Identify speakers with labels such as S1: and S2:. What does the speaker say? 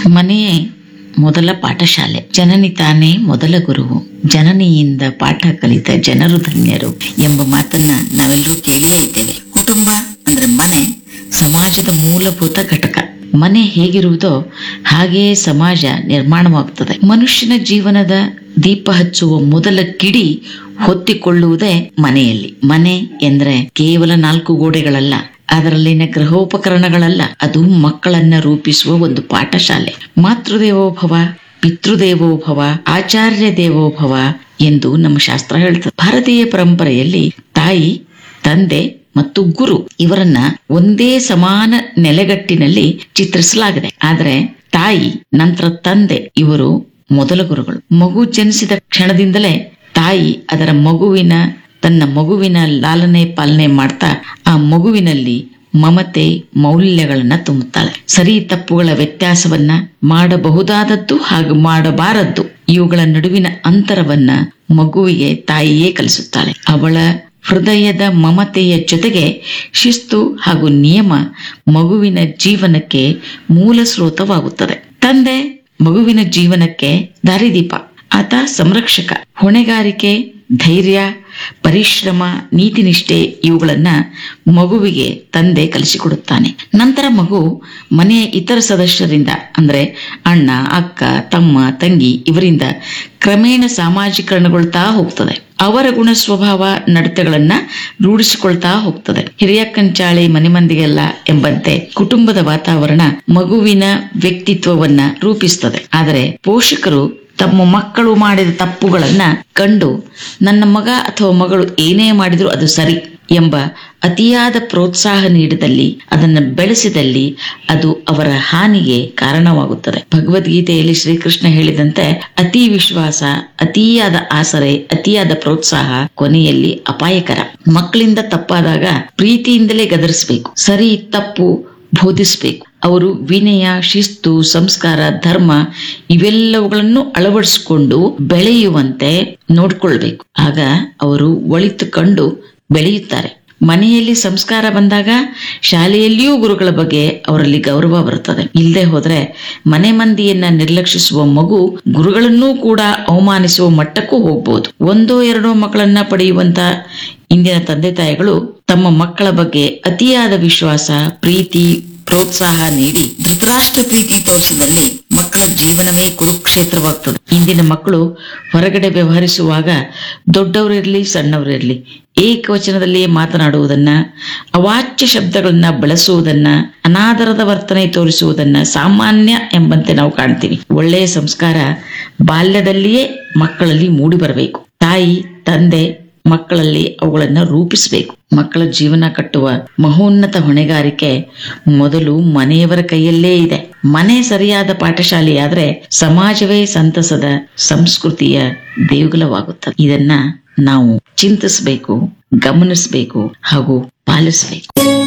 S1: ಮನೆಯೇ ಮೊದಲ ಪಾಠಶಾಲೆ ಜನನಿ ತಾನೇ ಮೊದಲ ಗುರುವು ಜನನಿಯಿಂದ ಪಾಠ ಕಲಿತ ಜನರು ಧನ್ಯರು ಎಂಬ ಮಾತನ್ನ ನಾವೆಲ್ಲರೂ ಕೇಳಿಯೇ ಇದ್ದೇವೆ ಕುಟುಂಬ ಅಂದ್ರೆ ಮನೆ ಸಮಾಜದ ಮೂಲಭೂತ ಘಟಕ ಮನೆ ಹೇಗಿರುವುದೋ ಹಾಗೆಯೇ ಸಮಾಜ ನಿರ್ಮಾಣವಾಗುತ್ತದೆ ಮನುಷ್ಯನ ಜೀವನದ ದೀಪ ಹಚ್ಚುವ ಮೊದಲ ಕಿಡಿ ಹೊತ್ತಿಕೊಳ್ಳುವುದೇ ಮನೆಯಲ್ಲಿ ಮನೆ ಎಂದ್ರೆ ಕೇವಲ ನಾಲ್ಕು ಗೋಡೆಗಳಲ್ಲ ಅದರಲ್ಲಿನ ಗೃಹೋಪಕರಣಗಳಲ್ಲ ಅದು ಮಕ್ಕಳನ್ನ ರೂಪಿಸುವ ಒಂದು ಪಾಠಶಾಲೆ ಮಾತೃದೇವೋಭವ ಪಿತೃದೇವೋಭವ ಆಚಾರ್ಯ ದೇವೋಭವ ಎಂದು ನಮ್ಮ ಶಾಸ್ತ್ರ ಹೇಳ್ತದೆ ಭಾರತೀಯ ಪರಂಪರೆಯಲ್ಲಿ ತಾಯಿ ತಂದೆ ಮತ್ತು ಗುರು ಇವರನ್ನ ಒಂದೇ ಸಮಾನ ನೆಲೆಗಟ್ಟಿನಲ್ಲಿ ಚಿತ್ರಿಸಲಾಗಿದೆ ಆದರೆ ತಾಯಿ ನಂತರ ತಂದೆ ಇವರು ಮೊದಲ ಗುರುಗಳು ಮಗು ಜನಿಸಿದ ಕ್ಷಣದಿಂದಲೇ ತಾಯಿ ಅದರ ಮಗುವಿನ ತನ್ನ ಮಗುವಿನ ಲಾಲನೆ ಪಾಲನೆ ಮಾಡ್ತಾ ಆ ಮಗುವಿನಲ್ಲಿ ಮಮತೆ ಮೌಲ್ಯಗಳನ್ನ ತುಂಬುತ್ತಾಳೆ ಸರಿ ತಪ್ಪುಗಳ ವ್ಯತ್ಯಾಸವನ್ನ ಮಾಡಬಹುದಾದದ್ದು ಹಾಗೂ ಮಾಡಬಾರದ್ದು ಇವುಗಳ ನಡುವಿನ ಅಂತರವನ್ನ ಮಗುವಿಗೆ ತಾಯಿಯೇ ಕಲಿಸುತ್ತಾಳೆ ಅವಳ ಹೃದಯದ ಮಮತೆಯ ಜೊತೆಗೆ ಶಿಸ್ತು ಹಾಗೂ ನಿಯಮ ಮಗುವಿನ ಜೀವನಕ್ಕೆ ಮೂಲ ಸ್ರೋತವಾಗುತ್ತದೆ ತಂದೆ ಮಗುವಿನ ಜೀವನಕ್ಕೆ ದಾರಿದೀಪ ಆತ ಸಂರಕ್ಷಕ ಹೊಣೆಗಾರಿಕೆ ಧೈರ್ಯ ಪರಿಶ್ರಮ ನೀತಿನಿಷ್ಠೆ ಇವುಗಳನ್ನ ಮಗುವಿಗೆ ತಂದೆ ಕಲಿಸಿಕೊಡುತ್ತಾನೆ ನಂತರ ಮಗು ಮನೆಯ ಇತರ ಸದಸ್ಯರಿಂದ ಅಂದ್ರೆ ಅಣ್ಣ ಅಕ್ಕ ತಮ್ಮ ತಂಗಿ ಇವರಿಂದ ಕ್ರಮೇಣ ಸಾಮಾಜೀಕರಣಗೊಳ್ತಾ ಹೋಗ್ತದೆ ಅವರ ಗುಣ ಸ್ವಭಾವ ನಡತೆಗಳನ್ನ ರೂಢಿಸಿಕೊಳ್ತಾ ಹೋಗ್ತದೆ ಹಿರಿಯ ಕಂಚಾಳಿ ಮನೆ ಮಂದಿಗೆಲ್ಲ ಎಂಬಂತೆ ಕುಟುಂಬದ ವಾತಾವರಣ ಮಗುವಿನ ವ್ಯಕ್ತಿತ್ವವನ್ನ ರೂಪಿಸ್ತದೆ ಆದರೆ ಪೋಷಕರು ತಮ್ಮ ಮಕ್ಕಳು ಮಾಡಿದ ತಪ್ಪುಗಳನ್ನ ಕಂಡು ನನ್ನ ಮಗ ಅಥವಾ ಮಗಳು ಏನೇ ಮಾಡಿದ್ರು ಅದು ಸರಿ ಎಂಬ ಅತಿಯಾದ ಪ್ರೋತ್ಸಾಹ ನೀಡಿದಲ್ಲಿ ಅದನ್ನು ಬೆಳೆಸಿದಲ್ಲಿ ಅದು ಅವರ ಹಾನಿಗೆ ಕಾರಣವಾಗುತ್ತದೆ ಭಗವದ್ಗೀತೆಯಲ್ಲಿ ಶ್ರೀಕೃಷ್ಣ ಹೇಳಿದಂತೆ ಅತಿ ವಿಶ್ವಾಸ ಅತಿಯಾದ ಆಸರೆ ಅತಿಯಾದ ಪ್ರೋತ್ಸಾಹ ಕೊನೆಯಲ್ಲಿ ಅಪಾಯಕರ ಮಕ್ಕಳಿಂದ ತಪ್ಪಾದಾಗ ಪ್ರೀತಿಯಿಂದಲೇ ಗದರಿಸಬೇಕು ಸರಿ ತಪ್ಪು ಬೋಧಿಸಬೇಕು ಅವರು ವಿನಯ ಶಿಸ್ತು ಸಂಸ್ಕಾರ ಧರ್ಮ ಇವೆಲ್ಲವುಗಳನ್ನು ಅಳವಡಿಸಿಕೊಂಡು ಬೆಳೆಯುವಂತೆ ನೋಡ್ಕೊಳ್ಬೇಕು ಆಗ ಅವರು ಒಳಿತು ಕಂಡು ಬೆಳೆಯುತ್ತಾರೆ ಮನೆಯಲ್ಲಿ ಸಂಸ್ಕಾರ ಬಂದಾಗ ಶಾಲೆಯಲ್ಲಿಯೂ ಗುರುಗಳ ಬಗ್ಗೆ ಅವರಲ್ಲಿ ಗೌರವ ಬರುತ್ತದೆ ಇಲ್ಲದೆ ಹೋದ್ರೆ ಮನೆ ಮಂದಿಯನ್ನ ನಿರ್ಲಕ್ಷಿಸುವ ಮಗು ಗುರುಗಳನ್ನೂ ಕೂಡ ಅವಮಾನಿಸುವ ಮಟ್ಟಕ್ಕೂ ಹೋಗ್ಬೋದು ಒಂದೋ ಎರಡೋ ಮಕ್ಕಳನ್ನ ಪಡೆಯುವಂತ ಇಂದಿನ ತಂದೆ ತಾಯಿಗಳು ತಮ್ಮ ಮಕ್ಕಳ ಬಗ್ಗೆ ಅತಿಯಾದ ವಿಶ್ವಾಸ ಪ್ರೀತಿ ಪ್ರೋತ್ಸಾಹ ನೀಡಿ ಧೃತರಾಷ್ಟ್ರ ಪ್ರೀತಿ ತೋರಿಸಿದಲ್ಲಿ ಮಕ್ಕಳ ಜೀವನವೇ ಕುರುಕ್ಷೇತ್ರವಾಗ್ತದೆ ಇಂದಿನ ಮಕ್ಕಳು ಹೊರಗಡೆ ವ್ಯವಹರಿಸುವಾಗ ದೊಡ್ಡವರಿರ್ಲಿ ಸಣ್ಣವರಿರ್ಲಿ ಏಕವಚನದಲ್ಲಿಯೇ ಮಾತನಾಡುವುದನ್ನ ಅವಾಚ್ಯ ಶಬ್ದಗಳನ್ನ ಬಳಸುವುದನ್ನ ಅನಾದರದ ವರ್ತನೆ ತೋರಿಸುವುದನ್ನ ಸಾಮಾನ್ಯ ಎಂಬಂತೆ ನಾವು ಕಾಣ್ತೀವಿ ಒಳ್ಳೆಯ ಸಂಸ್ಕಾರ ಬಾಲ್ಯದಲ್ಲಿಯೇ ಮಕ್ಕಳಲ್ಲಿ ಮೂಡಿ ಬರಬೇಕು ತಾಯಿ ತಂದೆ ಮಕ್ಕಳಲ್ಲಿ ಅವುಗಳನ್ನ ರೂಪಿಸಬೇಕು ಮಕ್ಕಳ ಜೀವನ ಕಟ್ಟುವ ಮಹೋನ್ನತ ಹೊಣೆಗಾರಿಕೆ ಮೊದಲು ಮನೆಯವರ ಕೈಯಲ್ಲೇ ಇದೆ ಮನೆ ಸರಿಯಾದ ಪಾಠಶಾಲೆಯಾದ್ರೆ ಸಮಾಜವೇ ಸಂತಸದ ಸಂಸ್ಕೃತಿಯ ದೇಗುಲವಾಗುತ್ತದೆ ಇದನ್ನ ನಾವು ಚಿಂತಿಸಬೇಕು ಗಮನಿಸಬೇಕು ಹಾಗೂ ಪಾಲಿಸಬೇಕು